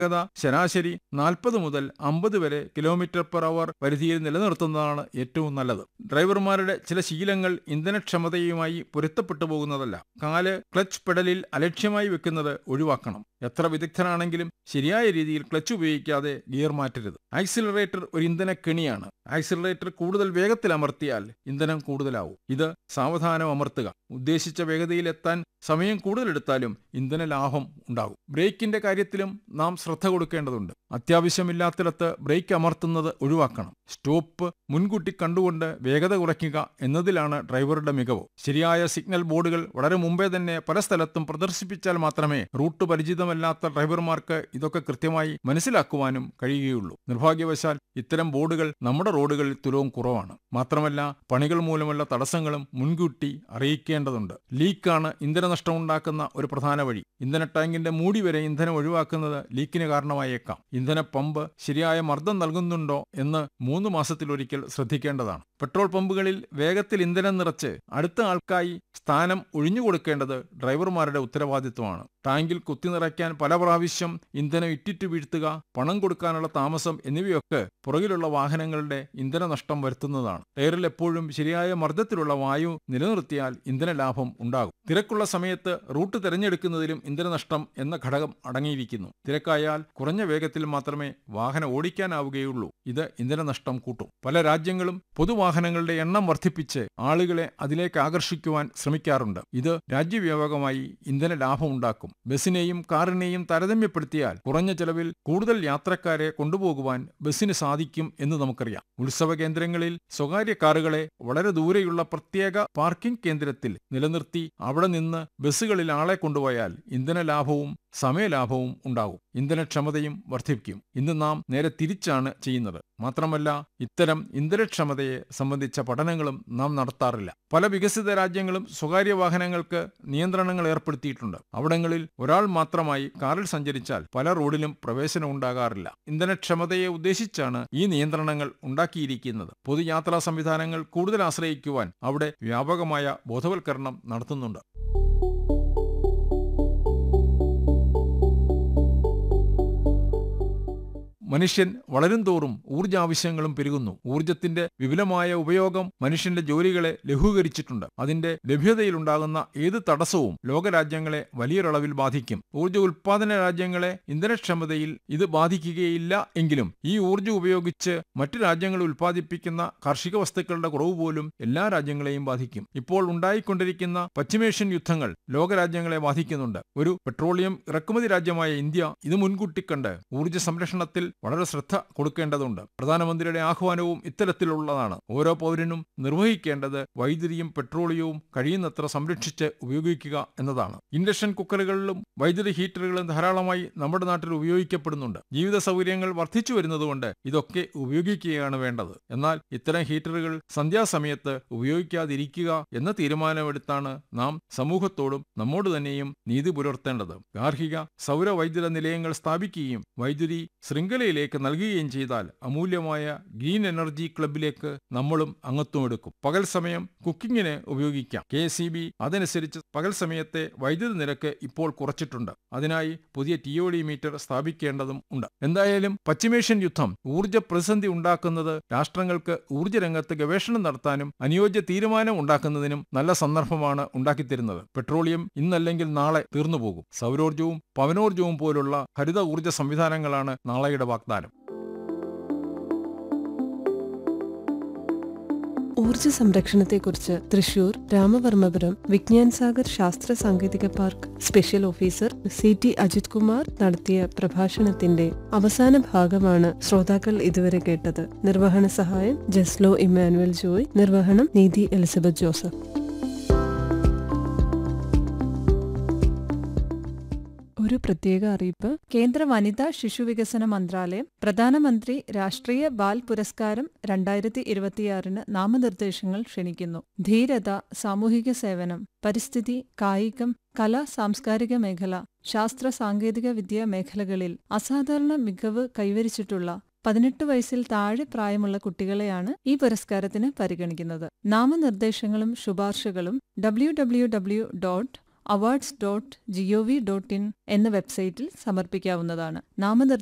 വേഗത ശരാശരി നാൽപ്പത് മുതൽ അമ്പത് വരെ കിലോമീറ്റർ പെർ അവർ പരിധിയിൽ നിലനിർത്തുന്നതാണ് ഏറ്റവും നല്ലത് ഡ്രൈവർമാരുടെ ചില ശീലങ്ങൾ ഇന്ധനക്ഷമതയുമായി പൊരുത്തപ്പെട്ടു പോകുന്നതല്ല കാല് ക്ലച്ച് പെഡലിൽ അലക്ഷ്യമായി വെക്കുന്നത് ഒഴിവാക്കണം എത്ര വിദഗ്ധനാണെങ്കിലും ശരിയായ രീതിയിൽ ക്ലച്ച് ഉപയോഗിക്കാതെ ഗിയർ മാറ്റരുത് ആക്സിലറേറ്റർ ഒരു ഇന്ധന കെണിയാണ് ആക്സിലറേറ്റർ കൂടുതൽ വേഗത്തിൽ അമർത്തിയാൽ ഇന്ധനം കൂടുതലാവും ഇത് സാവധാനം അമർത്തുക ഉദ്ദേശിച്ച വേഗതയിൽ എത്താൻ സമയം കൂടുതലെടുത്താലും ഇന്ധന ലാഭം ഉണ്ടാകും ബ്രേക്കിന്റെ കാര്യത്തിലും നാം ശ്രദ്ധ കൊടുക്കേണ്ടതുണ്ട് അത്യാവശ്യമില്ലാത്തിടത്ത് ബ്രേക്ക് അമർത്തുന്നത് ഒഴിവാക്കണം സ്റ്റോപ്പ് മുൻകൂട്ടി കണ്ടുകൊണ്ട് വേഗത കുറയ്ക്കുക എന്നതിലാണ് ഡ്രൈവറുടെ മികവ് ശരിയായ സിഗ്നൽ ബോർഡുകൾ വളരെ മുമ്പേ തന്നെ പല സ്ഥലത്തും പ്രദർശിപ്പിച്ചാൽ മാത്രമേ റൂട്ട് പരിചിതമല്ലാത്ത ഡ്രൈവർമാർക്ക് ഇതൊക്കെ കൃത്യമായി മനസ്സിലാക്കുവാനും കഴിയുകയുള്ളൂ നിർഭാഗ്യവശാൽ ഇത്തരം ബോർഡുകൾ നമ്മുടെ റോഡുകളിൽ തുലവും കുറവാണ് മാത്രമല്ല പണികൾ മൂലമുള്ള തടസ്സങ്ങളും മുൻകൂട്ടി അറിയിക്കേണ്ടതുണ്ട് ലീക്കാണ് ഇന്ധനനഷ്ടം ഉണ്ടാക്കുന്ന ഒരു പ്രധാന വഴി ഇന്ധന ടാങ്കിന്റെ മൂടി വരെ ഇന്ധനം ഒഴിവാക്കുന്നത് ലീക്കിന് കാരണമായേക്കാം ഇന്ധന പമ്പ് ശരിയായ മർദ്ദം നൽകുന്നുണ്ടോ എന്ന് മൂന്ന് മാസത്തിലൊരിക്കൽ ശ്രദ്ധിക്കേണ്ടതാണ് പെട്രോൾ പമ്പുകളിൽ വേഗത്തിൽ ഇന്ധനം നിറച്ച് അടുത്ത ആൾക്കായി സ്ഥാനം ഒഴിഞ്ഞുകൊടുക്കേണ്ടത് ഡ്രൈവർമാരുടെ ഉത്തരവാദിത്വമാണ് ടാങ്കിൽ കുത്തി നിറയ്ക്കാൻ പല പ്രാവശ്യം ഇന്ധനം ഇറ്റിറ്റ് വീഴ്ത്തുക പണം കൊടുക്കാനുള്ള താമസം എന്നിവയൊക്കെ പുറകിലുള്ള വാഹനങ്ങളുടെ ഇന്ധന നഷ്ടം വരുത്തുന്നതാണ് ടയറിൽ എപ്പോഴും ശരിയായ മർദ്ദത്തിലുള്ള വായു നിലനിർത്തിയാൽ ഇന്ധന ലാഭം ഉണ്ടാകും തിരക്കുള്ള സമയത്ത് റൂട്ട് തിരഞ്ഞെടുക്കുന്നതിലും ഇന്ധനനഷ്ടം എന്ന ഘടകം അടങ്ങിയിരിക്കുന്നു തിരക്കായാൽ കുറഞ്ഞ വേഗത്തിൽ മാത്രമേ വാഹനം ഓടിക്കാനാവുകയുള്ളൂ ഇത് ഇന്ധനനഷ്ടം കൂട്ടും പല രാജ്യങ്ങളും പൊതുവാഹനങ്ങളുടെ എണ്ണം വർദ്ധിപ്പിച്ച് ആളുകളെ അതിലേക്ക് ആകർഷിക്കുവാൻ ശ്രമിക്കാറുണ്ട് ഇത് രാജ്യവ്യാപകമായി ഇന്ധന ലാഭം ഉണ്ടാക്കും ബസ്സിനെയും കാറിനെയും താരതമ്യപ്പെടുത്തിയാൽ കുറഞ്ഞ ചെലവിൽ കൂടുതൽ യാത്രക്കാരെ കൊണ്ടുപോകുവാൻ ബസ്സിന് സാധിക്കും എന്ന് നമുക്കറിയാം ഉത്സവ കേന്ദ്രങ്ങളിൽ സ്വകാര്യ കാറുകളെ വളരെ ദൂരെയുള്ള പ്രത്യേക പാർക്കിംഗ് കേന്ദ്രത്തിൽ നിലനിർത്തി അവിടെ നിന്ന് ബസ്സുകളിൽ ആളെ കൊണ്ടുപോയാൽ ഇന്ധന ലാഭവും സമയലാഭവും ഉണ്ടാകും ഇന്ധനക്ഷമതയും വർദ്ധിപ്പിക്കും ഇന്ന് നാം നേരെ തിരിച്ചാണ് ചെയ്യുന്നത് മാത്രമല്ല ഇത്തരം ഇന്ധനക്ഷമതയെ സംബന്ധിച്ച പഠനങ്ങളും നാം നടത്താറില്ല പല വികസിത രാജ്യങ്ങളും സ്വകാര്യ വാഹനങ്ങൾക്ക് നിയന്ത്രണങ്ങൾ ഏർപ്പെടുത്തിയിട്ടുണ്ട് അവിടങ്ങളിൽ ഒരാൾ മാത്രമായി കാറിൽ സഞ്ചരിച്ചാൽ പല റോഡിലും പ്രവേശനം ഉണ്ടാകാറില്ല ഇന്ധനക്ഷമതയെ ഉദ്ദേശിച്ചാണ് ഈ നിയന്ത്രണങ്ങൾ ഉണ്ടാക്കിയിരിക്കുന്നത് പൊതുയാത്രാ സംവിധാനങ്ങൾ കൂടുതൽ ആശ്രയിക്കുവാൻ അവിടെ വ്യാപകമായ ബോധവൽക്കരണം നടത്തുന്നുണ്ട് മനുഷ്യൻ വളരും തോറും ഊർജാവശ്യങ്ങളും പെരുകുന്നു ഊർജത്തിന്റെ വിപുലമായ ഉപയോഗം മനുഷ്യന്റെ ജോലികളെ ലഘൂകരിച്ചിട്ടുണ്ട് അതിന്റെ ലഭ്യതയിലുണ്ടാകുന്ന ഏത് തടസ്സവും ലോകരാജ്യങ്ങളെ വലിയൊരളവിൽ ബാധിക്കും ഊർജ ഉൽപാദന രാജ്യങ്ങളെ ഇന്ധനക്ഷമതയിൽ ഇത് ബാധിക്കുകയില്ല എങ്കിലും ഈ ഊർജം ഉപയോഗിച്ച് മറ്റു രാജ്യങ്ങൾ ഉൽപ്പാദിപ്പിക്കുന്ന കാർഷിക വസ്തുക്കളുടെ കുറവ് പോലും എല്ലാ രാജ്യങ്ങളെയും ബാധിക്കും ഇപ്പോൾ ഉണ്ടായിക്കൊണ്ടിരിക്കുന്ന പശ്ചിമേഷ്യൻ യുദ്ധങ്ങൾ ലോകരാജ്യങ്ങളെ ബാധിക്കുന്നുണ്ട് ഒരു പെട്രോളിയം ഇറക്കുമതി രാജ്യമായ ഇന്ത്യ ഇത് മുൻകൂട്ടി കണ്ട് ഊർജ സംരക്ഷണത്തിൽ വളരെ ശ്രദ്ധ കൊടുക്കേണ്ടതുണ്ട് പ്രധാനമന്ത്രിയുടെ ആഹ്വാനവും ഇത്തരത്തിലുള്ളതാണ് ഓരോ പൗരനും നിർവഹിക്കേണ്ടത് വൈദ്യുതിയും പെട്രോളിയവും കഴിയുന്നത്ര സംരക്ഷിച്ച് ഉപയോഗിക്കുക എന്നതാണ് ഇൻഡക്ഷൻ കുക്കറുകളിലും വൈദ്യുതി ഹീറ്ററുകളും ധാരാളമായി നമ്മുടെ നാട്ടിൽ ഉപയോഗിക്കപ്പെടുന്നുണ്ട് ജീവിത സൗകര്യങ്ങൾ വർദ്ധിച്ചു വരുന്നതുകൊണ്ട് ഇതൊക്കെ ഉപയോഗിക്കുകയാണ് വേണ്ടത് എന്നാൽ ഇത്തരം ഹീറ്ററുകൾ സന്ധ്യാസമയത്ത് ഉപയോഗിക്കാതിരിക്കുക എന്ന തീരുമാനമെടുത്താണ് നാം സമൂഹത്തോടും നമ്മോട് തന്നെയും നീതി പുലർത്തേണ്ടത് ഗാർഹിക സൗര വൈദ്യുത നിലയങ്ങൾ സ്ഥാപിക്കുകയും വൈദ്യുതി ശൃംഖലയിലേക്ക് നൽകുകയും ചെയ്താൽ അമൂല്യമായ ഗ്രീൻ എനർജി ക്ലബിലേക്ക് നമ്മളും അംഗത്വം എടുക്കും പകൽ സമയം കുക്കിങ്ങിന് ഉപയോഗിക്കാം കെ സി ബി അതനുസരിച്ച് പകൽ സമയത്തെ വൈദ്യുതി നിരക്ക് ഇപ്പോൾ കുറച്ചിട്ടുണ്ട് അതിനായി പുതിയ ടി ഒ ഡി മീറ്റർ സ്ഥാപിക്കേണ്ടതും ഉണ്ട് എന്തായാലും പശ്ചിമേഷ്യൻ യുദ്ധം ഊർജ്ജ പ്രതിസന്ധി ഉണ്ടാക്കുന്നത് രാഷ്ട്രങ്ങൾക്ക് ഊർജ്ജ രംഗത്ത് ഗവേഷണം നടത്താനും അനുയോജ്യ തീരുമാനം ഉണ്ടാക്കുന്നതിനും നല്ല സന്ദർഭമാണ് ഉണ്ടാക്കിത്തരുന്നത് പെട്രോളിയം ഇന്നല്ലെങ്കിൽ നാളെ തീർന്നുപോകും സൗരോർജ്ജവും പവനോർജ്ജവും പോലുള്ള ഹരിത ഊർജ്ജ സംവിധാനങ്ങളാണ് നാളെയുടെ വാഗ്ദാനം ഊർജ സംരക്ഷണത്തെക്കുറിച്ച് തൃശൂർ രാമവർമ്മപുരം വിജ്ഞാൻ സാഗർ ശാസ്ത്ര സാങ്കേതിക park special officer C T Ajith Kumar നടത്തിയ പ്രഭാഷണത്തിന്റെ അവസാന ഭാഗമാണ് ശ്രോതാക്കൾ ഇതുവരെ കേട്ടത് നിർവഹണ സഹായം ജസ്ലോ ഇമ്മാനുവൽ ജോയ് നിർവഹണം നീതി എലിസബത്ത് ജോസഫ് ഒരു പ്രത്യേക അറിയിപ്പ് കേന്ദ്ര വനിതാ ശിശുവികസന മന്ത്രാലയം പ്രധാനമന്ത്രി രാഷ്ട്രീയ ബാൽ പുരസ്കാരം രണ്ടായിരത്തി ഇരുപത്തിയാറിന് നാമനിർദ്ദേശങ്ങൾ ക്ഷണിക്കുന്നു ധീരത സാമൂഹിക സേവനം പരിസ്ഥിതി കായികം കല സാംസ്കാരിക മേഖല ശാസ്ത്ര സാങ്കേതിക വിദ്യ മേഖലകളിൽ അസാധാരണ മികവ് കൈവരിച്ചിട്ടുള്ള പതിനെട്ട് വയസ്സിൽ താഴെ പ്രായമുള്ള കുട്ടികളെയാണ് ഈ പുരസ്കാരത്തിന് പരിഗണിക്കുന്നത് നാമനിർദ്ദേശങ്ങളും ശുപാർശകളും W W W dot awards dot G O V dot in എന്ന വെബ്സൈറ്റിൽ സമർപ്പിക്കാവുന്നതാണ് നാമനിർദ്ദേശ